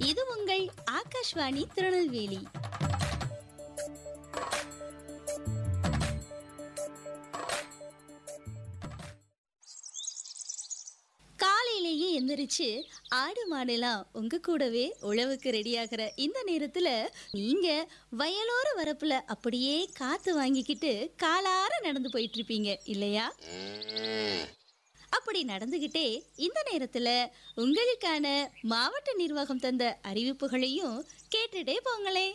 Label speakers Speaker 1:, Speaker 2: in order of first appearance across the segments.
Speaker 1: இது உங்கள் ஆகாஷ்வாணி திருநெல்வேலி காலையிலேயே எந்திரிச்சு ஆடு மாடெல்லாம் உங்க கூடவே உழவுக்கு ரெடியாகிற இந்த நேரத்துல நீங்க வயலோர வரப்புல அப்படியே காத்து வாங்கிக்கிட்டு காலார நடந்து போயிட்டு இருப்பீங்க இல்லையா அப்படி நடந்துகிட்டே இந்த நேரத்துல உங்களுக்கான மாவட்ட நிர்வாகம் தந்த அறிவிப்புகளையும் கேட்டுட்டே போங்களே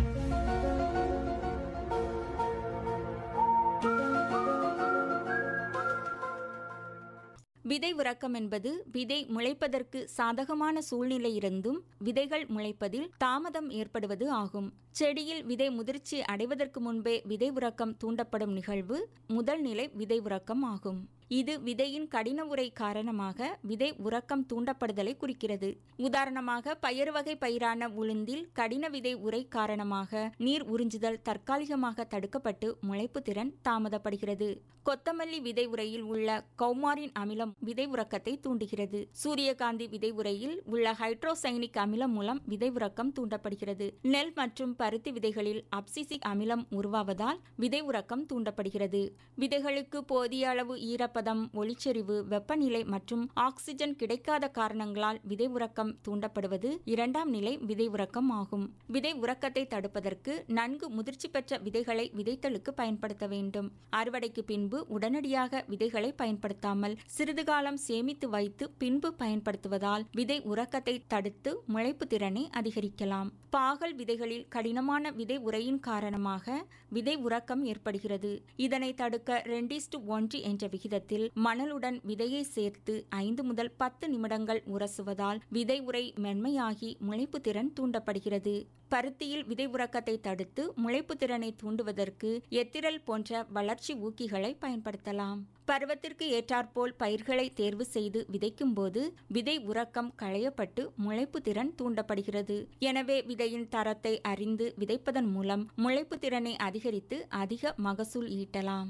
Speaker 2: விதை உறக்கம் என்பது விதை முளைப்பதற்கு சாதகமான சூழ்நிலை இருந்தும் விதைகள் முளைப்பதில் தாமதம் ஏற்படுவது ஆகும் செடியில் விதை முதிர்ச்சி அடைவதற்கு முன்பே விதை உறக்கம் தூண்டப்படும் நிகழ்வு முதல் நிலை விதை உறக்கம் ஆகும் இது விதையின் கடின உரை காரணமாக விதை உறக்கம் தூண்டப்படுதலை குறிக்கிறது உதாரணமாக பயறு வகை பயிரான உளுந்தில் கடின விதை உரை காரணமாக நீர் உறிஞ்சுதல் தற்காலிகமாக தடுக்கப்பட்டு முளைப்பு திறன் தாமதப்படுகிறது கொத்தமல்லி விதை உரையில் உள்ள கௌமாரின் அமிலம் விதை உறக்கத்தை தூண்டுகிறது சூரியகாந்தி விதை உரையில் உள்ள ஹைட்ரோசைனிக் அமிலம் மூலம் விதை உறக்கம் தூண்டப்படுகிறது நெல் மற்றும் பருத்தி விதைகளில் அப்சிசிக் அமிலம் உருவாவதால் விதை உறக்கம் தூண்டப்படுகிறது விதைகளுக்கு போதிய அளவு ஈரப்பதம் ஒளிச்செறிவு வெப்பநிலை மற்றும் ஆக்சிஜன் கிடைக்காத காரணங்களால் விதை உறக்கம் தூண்டப்படுவது இரண்டாம் நிலை விதை உறக்கம் ஆகும் விதை உறக்கத்தை தடுப்பதற்கு நன்கு முதிர்ச்சி பெற்ற விதைகளை விதைத்தலுக்கு பயன்படுத்த வேண்டும் அறுவடைக்கு பின்பு உடனடியாக விதைகளை பயன்படுத்தாமல் சிறிது காலம் சேமித்து வைத்து பின்பு பயன்படுத்துவதால் விதை உறக்கத்தை தடுத்து முளைப்பு திறனை அதிகரிக்கலாம் பாகல் விதைகளில் கடினமான விதை உரையின் காரணமாக விதை உறக்கம் ஏற்படுகிறது இதனை தடுக்க ரெண்டிஸ்டு ஒன்று என்ற விகிதத்தில் மணலுடன் விதையை சேர்த்து ஐந்து முதல் பத்து நிமிடங்கள் உரசுவதால் விதை உரை மென்மையாகி முளைப்பு திறன் தூண்டப்படுகிறது பருத்தியில் விதை உறக்கத்தை தடுத்து முளைப்பு திறனை தூண்டுவதற்கு எத்திரல் போன்ற வளர்ச்சி ஊக்கிகளை பயன்படுத்தலாம் பருவத்திற்கு ஏற்றாற்போல் பயிர்களை தேர்வு செய்து விதைக்கும் போது விதை உறக்கம் களையப்பட்டு முளைப்பு திறன் தூண்டப்படுகிறது எனவே விதையின் தரத்தை அறிந்து விதைப்பதன் மூலம் முளைப்பு திறனை அதிகரித்து அதிக மகசூல் ஈட்டலாம்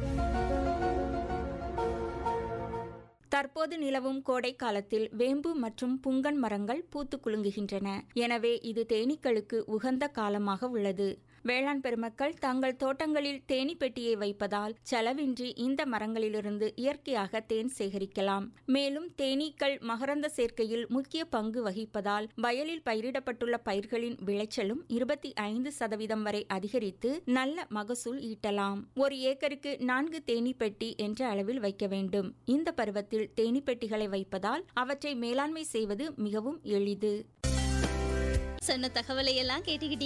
Speaker 2: தற்போது நிலவும் கோடை காலத்தில் வேம்பு மற்றும் புங்கன் மரங்கள் பூத்து குலுங்குகின்றன எனவே இது தேனீக்களுக்கு உகந்த காலமாக உள்ளது வேளாண் பெருமக்கள் தங்கள் தோட்டங்களில் தேனி பெட்டியை வைப்பதால் செலவின்றி இந்த மரங்களிலிருந்து இயற்கையாக தேன் சேகரிக்கலாம் மேலும் தேனீக்கள் மகரந்த சேர்க்கையில் முக்கிய பங்கு வகிப்பதால் வயலில் பயிரிடப்பட்டுள்ள பயிர்களின் விளைச்சலும் இருபத்தி ஐந்து சதவீதம் வரை அதிகரித்து நல்ல மகசூல் ஈட்டலாம் ஒரு ஏக்கருக்கு நான்கு தேனி பெட்டி என்ற அளவில் வைக்க வேண்டும் இந்த பருவத்தில் தேனி பெட்டிகளை வைப்பதால் அவற்றை மேலாண்மை செய்வது மிகவும் எளிது
Speaker 1: சொன்ன தகவலை எல்லாம் கேட்டுக்கிட்டீங்க